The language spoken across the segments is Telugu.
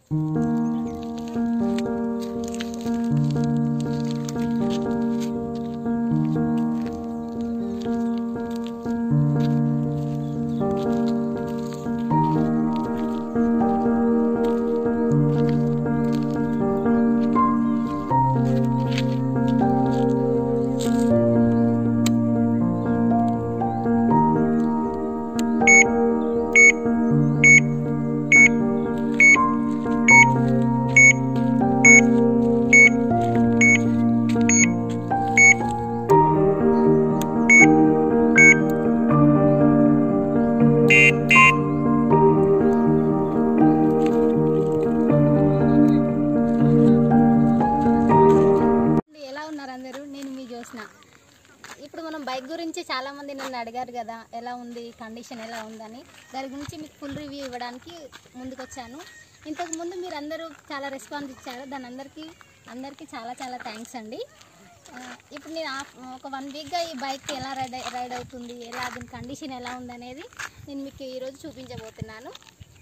ఎలా ఉన్నారు అందరూ నేను మీ జ్యోత్స్న ఇప్పుడు మనం బైక్ గురించి చాలా మంది నన్ను అడిగారు కదా ఎలా ఉంది కండిషన్ ఎలా ఉందని దాని గురించి మీకు ఫుల్ రివ్యూ ఇవ్వడానికి ముందుకు వచ్చాను ఇంతకు ముందు మీరు అందరూ చాలా రెస్పాన్స్ ఇచ్చారు దాని అందరికీ అందరికీ చాలా చాలా థ్యాంక్స్ అండి ఆ, ఇప్పుడు నేను ఆ- ఒక వన్ వీక్గా ఈ బైక్ ఎలా రైడ్ రైడ్ అవుతుంది ఎలా దీని కండిషన్ ఎలా ఉందనేది నేను మీకు ఈరోజు చూపించబోతున్నాను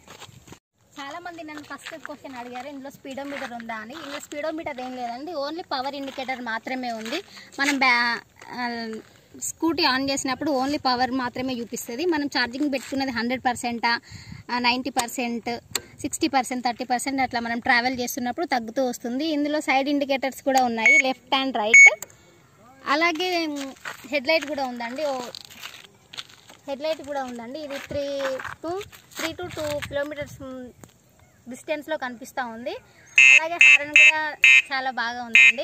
చాలా మంది నన్ను ఫస్ట్ క్వశ్చన్ అడిగారు ఇందులో స్పీడోమీటర్ ఉందా అని ఇందులో స్పీడోమీటర్ ఏం లేదండి ఓన్లీ పవర్ ఇండికేటర్ మాత్రమే ఉంది మనం బ్యా ఆ, స్కూటీ ఆన్ చేసినప్పుడు ఓన్లీ పవర్ మాత్రమే చూపిస్తుంది మనం ఛార్జింగ్ పెట్టుకున్నది హండ్రెడ్ పర్సెంటా ninety percent sixty percent thirty percent అట్లా మనం ట్రావెల్ చేస్తున్నప్పుడు తగ్గుతూ వస్తుంది ఇందులో సైడ్ ఇండికేటర్స్ కూడా ఉన్నాయి లెఫ్ట్ అండ్ రైట్ అలాగే హెడ్ లైట్ కూడా ఉందండి ఓ హెడ్ లైట్ కూడా ఉందండి ఇది three two three two two kilometres డిస్టెన్స్లో కనిపిస్తూ ఉంది అలాగే హారన్ కూడా చాలా బాగా ఉందండి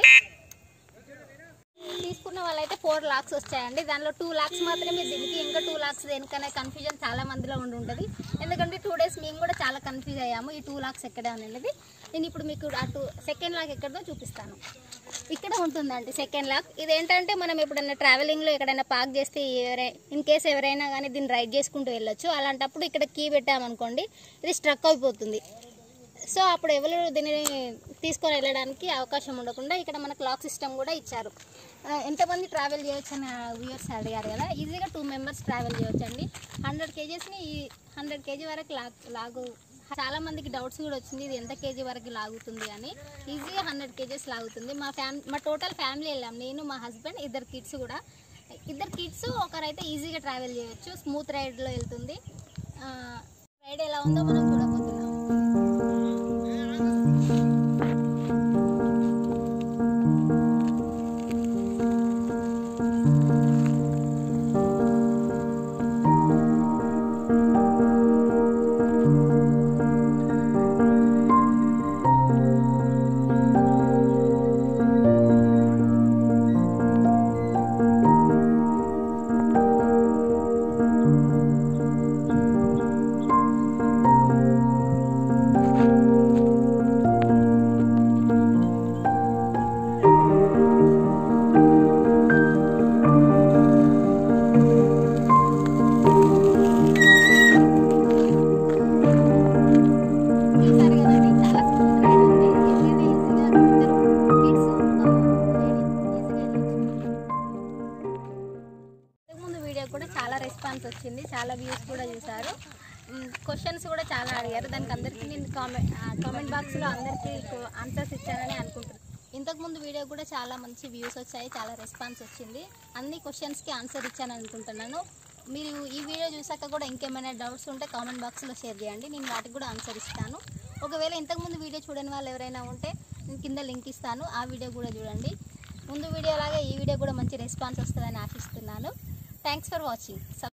తీసుకున్న వాళ్ళైతే ఫోర్ లాక్స్ వచ్చాయండి దానిలో టూ లాక్స్ మాత్రమే దీనికి ఇంకా టూ లాక్స్ దేనికనే కన్ఫ్యూజన్ చాలా మందిలో ఉండి ఉంటుంది ఎందుకంటే టూ డేస్ మేము కూడా చాలా కన్ఫ్యూజ్ అయ్యాము ఈ టూ లాక్స్ ఎక్కడ అనేది నేను ఇప్పుడు మీకు ఆ టూ సెకండ్ లాక్ ఎక్కడదో చూపిస్తాను ఇక్కడ ఉంటుందండి సెకండ్ లాక్ ఇదేంటంటే మనం ఎప్పుడైనా ట్రావెలింగ్లో ఎక్కడైనా పార్క్ చేస్తే ఎవరై ఇన్ కేస్ ఎవరైనా కానీ దీన్ని రైడ్ చేసుకుంటూ వెళ్ళొచ్చు అలాంటప్పుడు ఇక్కడ కీ పెట్టామనుకోండి ఇది స్ట్రక్ అయిపోతుంది సో అప్పుడు ఎవరు దీన్ని తీసుకొని వెళ్ళడానికి అవకాశం ఉండకుండా ఇక్కడ మనకు లాక్ సిస్టమ్ కూడా ఇచ్చారు ఆ, ఎంతమంది ట్రావెల్ చేయొచ్చు అని వ్యూయర్స్ అడిగారు కదా ఈజీగా టూ మెంబర్స్ ట్రావెల్ చేయొచ్చు అండి హండ్రెడ్ కేజీస్ని ఈ హండ్రెడ్ కేజీ వరకు లాగ్ లాగు చాలా మందికి డౌట్స్ కూడా వచ్చింది ఇది ఎంత కేజీ వరకు లాగుతుంది అని ఈజీగా హండ్రెడ్ కేజీస్ లాగుతుంది మా ఫ్యామ్ మా టోటల్ ఫ్యామిలీ వెళ్ళాం నేను మా హస్బెండ్ ఇద్దరు కిడ్స్ కూడా ఇద్దరు కిడ్స్ ఒకరైతే ఈజీగా ట్రావెల్ చేయొచ్చు స్మూత్ రైడ్లో వెళ్తుంది రైడ్ ఎలా ఉందో మనం చూడబోతున్నాం చూసారు కదండి చాలా స్మూత్ రైడ్ ఉంది ఎవరైనా ఈజీగా ఇద్దరు కిడ్స్ ఈజీగా ఇంతకుముందు వీడియో కూడా చాలా రెస్పాన్స్ వచ్చింది చాలా వ్యూస్ కూడా చూసారు క్వశ్చన్స్ కూడా చాలా అడిగారు దానికి అందరికీ నేను కామెంట్ కామెంట్ బాక్స్లో అందరికీ ఆన్సర్స్ ఇచ్చానని అనుకుంటున్నాను ఇంతకుముందు వీడియో కూడా చాలా మంచి వ్యూస్ వచ్చాయి చాలా రెస్పాన్స్ వచ్చింది అన్ని క్వశ్చన్స్కి ఆన్సర్ ఇచ్చాను అనుకుంటున్నాను మీరు ఈ వీడియో చూసాక కూడా ఇంకేమైనా డౌట్స్ ఉంటే కామెంట్ బాక్స్లో షేర్ చేయండి నేను వాటికి కూడా ఆన్సర్ ఇస్తాను ఒకవేళ ఇంతకుముందు వీడియో చూడని వాళ్ళు ఎవరైనా ఉంటే నేను కింద లింక్ ఇస్తాను ఆ వీడియో కూడా చూడండి ముందు వీడియో లాగా ఈ వీడియో కూడా మంచి రెస్పాన్స్ వస్తుందని ఆశిస్తున్నాను థ్యాంక్స్ ఫర్ వాచింగ్